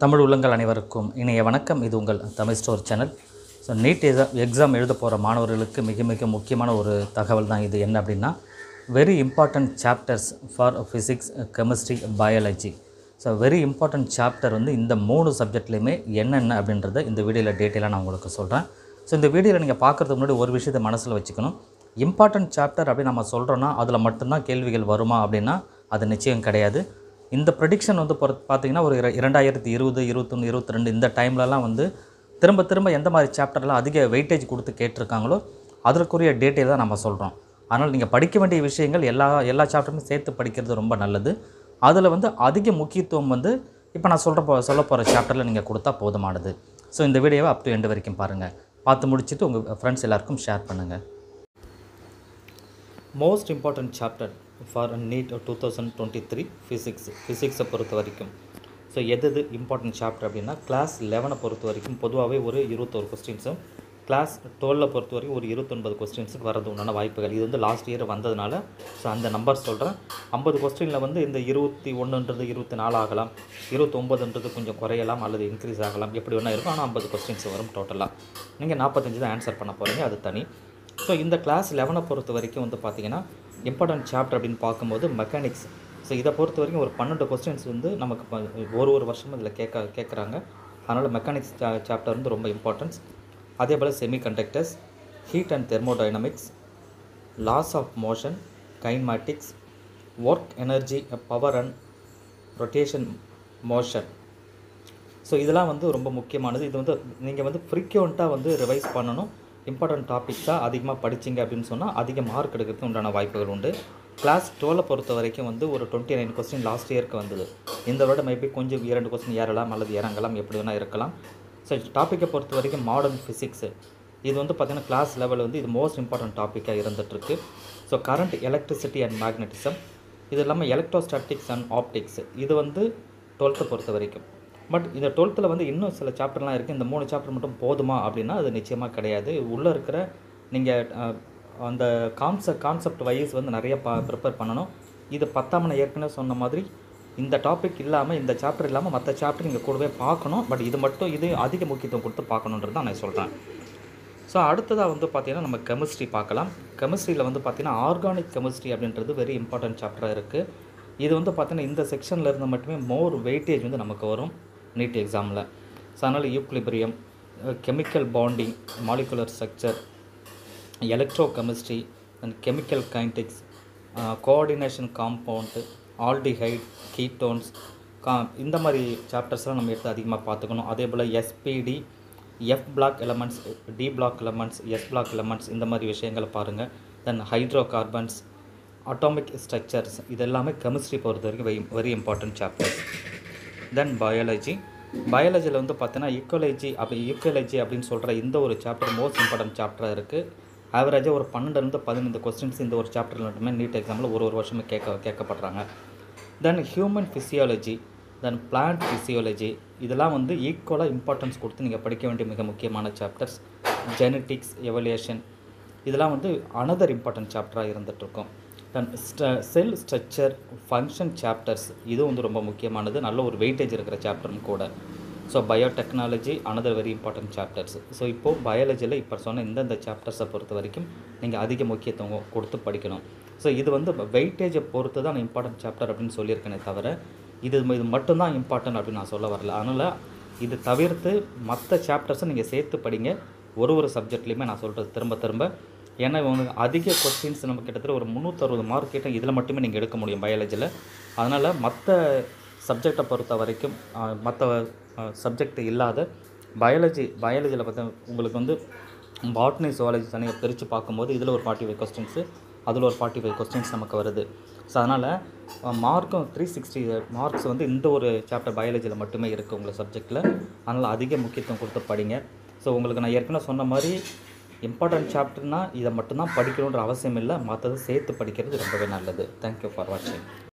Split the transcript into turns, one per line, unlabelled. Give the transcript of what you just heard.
தமிழ் உள்ளங்கள் அனைவருக்கும் இணைய வணக்கம் இது உங்கள் Tamil store channel so NEET exam exam எழுத போகிற மாணவர்களுக்கு மிக மிக முக்கியமான ஒரு தகவல் தான் இது என்ன அப்படின்னா very important chapters for physics chemistry biology so very important chapter வந்து இந்த மூணு சப்ஜெக்ட்லேயுமே என்னென்ன அப்படின்றத இந்த வீடியோவில் டீட்டெயிலாக நான் உங்களுக்கு சொல்கிறேன் ஸோ இந்த வீடியோவில் நீங்கள் பார்க்குறதுக்கு முன்னாடி ஒரு விஷயத்தை மனசில் வச்சுக்கணும் இம்பார்ட்டன்ட் சாப்டர் அப்படின்னு நம்ம சொல்கிறோன்னா அதில் மட்டும்தான் கேள்விகள் வருமா அப்படின்னா அது நிச்சயம் கிடையாது இந்த ப்ரெடிக்ஷன் வந்து பொறுத்து பார்த்தீங்கன்னா ஒரு இர- இரண்டாயிரத்தி இருபது இருபத்தொன்று இருபத்தி ரெண்டு இந்த டைம்லலாம் வந்து திரும்ப திரும்ப எந்த மாதிரி சாப்டர்லாம் அதிக வெயிட்டேஜ் கொடுத்து கேட்டிருக்காங்களோ அதற்குரிய டேட்டை தான் நம்ம சொல்கிறோம் அதனால் நீங்கள் படிக்க வேண்டிய விஷயங்கள் எல்லா எல்லா சாப்டருமே சேர்த்து படிக்கிறது ரொம்ப நல்லது அதில் வந்து அதிக முக்கியத்துவம் வந்து இப்போ நான் சொல்கிற போ சொல்ல போகிற சாப்டரில் நீங்கள் கொடுத்தா போதுமானது ஸோ இந்த வீடியோவை அப் டு எண்டு வரைக்கும் பாருங்கள் பார்த்து முடிச்சுட்டு உங்கள் ஃப்ரெண்ட்ஸ் எல்லாருக்கும் ஷேர் பண்ணுங்கள் most important chapter for NEET two thousand twenty three physics ஃபிசிக்ஸை பொறுத்த வரைக்கும் ஸோ எது எது இம்பார்ட்டன்ட் சாப்டர் அப்படின்னா கிளாஸ் லெவனை பொறுத்த வரைக்கும் பொதுவாகவே ஒரு இருபத்தோரு கொஸ்டின்ஸும் கிளாஸ் டுவெலில் பொறுத்த வரைக்கும் ஒரு இருபத்தொன்பது கொஸ்டின்ஸுக்கு வரது உண்டான வாய்ப்புகள் இது வந்து லாஸ்ட் இயர் வந்ததுனால ஸோ அந்த நம்பர் சொல்கிறேன் ஐம்பது கொஸ்டினில் வந்து இந்த இருபத்தி ஒன்றுன்றது இருபத்தி நாலு ஆகலாம் இருபத்தொம்பதுன்றது கொஞ்சம் குறையலாம் அல்லது இன்க்ரீஸ் ஆகலாம் எப்படி வேணால் இருக்கும் ஆனால் ஐம்பது கொஸ்டின்ஸ் வரும் டோட்டலாக நீங்கள் நாற்பத்தஞ்சு தான் ஆன்சர் பண்ண போகிறீங்க அது தனி ஸோ இந்த கிளாஸ் லெவனை பொறுத்த வரைக்கும் வந்து பார்த்தீங்கன்னா இம்பார்ட்டன்ட் சாப்டர் அப்படின்னு பார்க்கும்போது மெக்கானிக்ஸ் ஸோ இதை பொறுத்த வரைக்கும் ஒரு பன்னெண்டு கொஸ்டின்ஸ் வந்து நமக்கு ப- ஒரு ஒரு வருஷமும் இதில் கேட்க கேட்குறாங்க அதனால் மெக்கானிக்ஸ் சாப்டர் வந்து ரொம்ப இம்பார்ட்டன்ஸ் அதே போல் semiconductors heat and thermodynamics laws of motion kinematics work energy power and rotation motion so இதெல்லாம் வந்து ரொம்ப முக்கியமானது இது வந்து நீங்கள் வந்து ஃப்ரீக்வெண்ட்டாக வந்து ரிவைஸ் பண்ணணும் இம்பார்ட்டன்ட் டாபிக்ஸாக அதிகமாக படிச்சீங்க அப்படின்னு சொன்னால் அதிக மார்க் எடுக்கிறதுக்கு உண்டான வாய்ப்புகள் உண்டு கிளாஸ் டுவெலை பொறுத்த வரைக்கும் வந்து ஒரு டுவெண்ட்டி நைன் கொஸ்டின் லாஸ்ட் இயருக்கு வந்தது இந்த வருடம் மேபி கொஞ்சம் இரண்டு கொஸ்டின் ஏறலாம் அல்லது இறங்கலாம் எப்படி வேணால் இருக்கலாம் ஸோ டாப்பிக்கை பொறுத்த வரைக்கும் மாடர்ன் ஃபிசிக்ஸு இது வந்து பார்த்திங்கன்னா கிளாஸ் லெவல் வந்து இது மோஸ்ட் இம்பார்ட்டன்ட் டாப்பிக்காக இருந்துகிட்ருக்கு so current electricity and magnetism இது இல்லாமல் எலக்ட்ரோஸ்டாட்டிக்ஸ் அண்ட் ஆப்டிக்ஸ் இது வந்து டுவெல்த்தை பொறுத்த வரைக்கும் பட் இந்த டுவெல்த்தில் வந்து இன்னும் சில சாப்டர்லாம் இருக்குது இந்த மூணு சாப்டர் மட்டும் போதுமா அப்படின்னா அது நிச்சயமாக கிடையாது உள்ளே இருக்கிற நீங்கள் அந்த கான்செப்ட் கான்செப்ட் வைஸ் வந்து நிறைய பா ப்ரிப்பேர் பண்ணணும் இது பத்தாம் நான் ஏற்கனவே சொன்ன மாதிரி இந்த டாபிக் இல்லாமல் இந்த சாப்டர் இல்லாமல் மற்ற சாப்டர் நீங்கள் கூடவே பார்க்கணும் பட் இது மட்டும் இது அதிக முக்கியத்துவம் கொடுத்து பார்க்கணுன்றது தான் நான் சொல்கிறேன் ஸோ அடுத்ததாக வந்து பார்த்தீங்கன்னா நம்ம கெமிஸ்ட்ரி பார்க்கலாம் கெமிஸ்ட்ரியில் வந்து பார்த்தீங்கன்னா ஆர்கானிக் கெமிஸ்ட்ரி அப்படின்றது வெரி இம்பார்ட்டன்ட் சாப்டராக இருக்குது இது வந்து பார்த்தீங்கன்னா இந்த செக்ஷனில் இருந்து மட்டுமே மோர் வெயிட்டேஜ் வந்து நமக்கு வரும் நீட் எக்ஸாமில் ஸோ அதனால் equilibrium chemical bonding molecular structure electrochemistry and chemical kinetics coordination compound aldehyde ketones கா இந்த மாதிரி சாப்டர்ஸ்லாம் நம்ம எடுத்து அதிகமாக பார்த்துக்கணும் அதே போல் SPD F block elements D block elements S block elements இந்த மாதிரி விஷயங்களை பாருங்கள் then hydrocarbons atomic structures இது எல்லாமே கெமிஸ்ட்ரி பொறுத்த வரைக்கும் very very important chapters then biology பயாலஜியில் வந்து பார்த்தீங்கன்னா ஈக்குவலஜி அப்படி ஈக்குவலஜி அப்படின்னு சொல்கிற இந்த ஒரு சாப்டர் மோஸ்ட் இம்பார்ட்டன்ட் சாப்டராக இருக்குது ஆவரேஜாக ஒரு பன்னெண்டுலேருந்து பதினைந்து கொஸ்டின்ஸ் இந்த ஒரு சாப்டரில் மட்டுமே நீட் எக்ஸாமில் ஒரு ஒரு வருஷமே கேட்க கேட்கப்படுறாங்க then human physiology then plant physiology இதெல்லாம் வந்து ஈக்குவலாக இம்பார்ட்டன்ஸ் கொடுத்து நீங்கள் படிக்க வேண்டிய மிக முக்கியமான சாப்டர்ஸ் ஜெனட்டிக்ஸ் எவல்யூஷன் இதெல்லாம் வந்து அனதர் இம்பார்ட்டன்ட் சாப்டராக இருந்துகிட்ருக்கும் then cell structure function chapters இதுவும் வந்து ரொம்ப முக்கியமானது நல்ல ஒரு வெயிட்டேஜ் இருக்கிற சாப்டரும் கூட so biotechnology another very important chapters so இப்போது பயாலஜியில் இப்போ சொன்ன இந்தந்த சாப்டர்ஸை பொறுத்த வரைக்கும் நீங்கள் அதிக முக்கியத்துவம் கொடுத்து படிக்கணும் ஸோ இது வந்து வெயிட்டேஜை பொறுத்து தான் நான் இம்பார்ட்டன்ட் சாப்டர் அப்படின்னு சொல்லியிருக்கேனே தவிர இது இது மட்டும்தான் இம்பார்ட்டன்ட் அப்படின்னு நான் சொல்ல வரல அதனால் இது தவிர்த்து மற்ற சாப்டர்ஸை நீங்கள் சேர்த்து படிங்க ஒரு ஒரு சப்ஜெக்ட்லேயுமே நான் சொல்கிறது திரும்ப திரும்ப ஏன்னா இவங்க அதிக கொஸ்டின்ஸ் நம்ம கிட்டத்தட்ட ஒரு முந்நூற்றறுபது மார்க் கிட்ட இதில் மட்டுமே நீங்கள் எடுக்க முடியும் பயாலஜியில் அதனால் மற்ற சப்ஜெக்டை பொறுத்த வரைக்கும் மற்ற சப்ஜெக்ட் இல்லாத பயாலஜி பயாலஜியில் பார்த்தா உங்களுக்கு வந்து பாட்னி ஜுவாலஜி தனியாக பிரித்து பார்க்கும்போது இதில் ஒரு ஃபார்ட்டி ஃபைவ் கொஸ்டின்ஸு அதில் ஒரு ஃபார்ட்டி ஃபைவ் கொஸ்டின்ஸ் நமக்கு வருது ஸோ அதனால் மார்க்கும் த்ரீ சிக்ஸ்டி மார்க்ஸ் வந்து இந்த ஒரு சாப்டர் பயாலஜியில் மட்டுமே இருக்குது உங்கள் சப்ஜெக்டில் அதனால் அதிக முக்கியத்துவம் கொடுத்து படிங்க ஸோ உங்களுக்கு நான் ஏற்கனவே சொன்ன மாதிரி இம்பார்ட்டன்ட் சாப்டர்னால் இதை மட்டும்தான் படிக்கணுன்ற அவசியம் இல்லை மற்றது சேர்த்து படிக்கிறது ரொம்பவே நல்லது தேங்க்யூ ஃபார் வாட்சிங்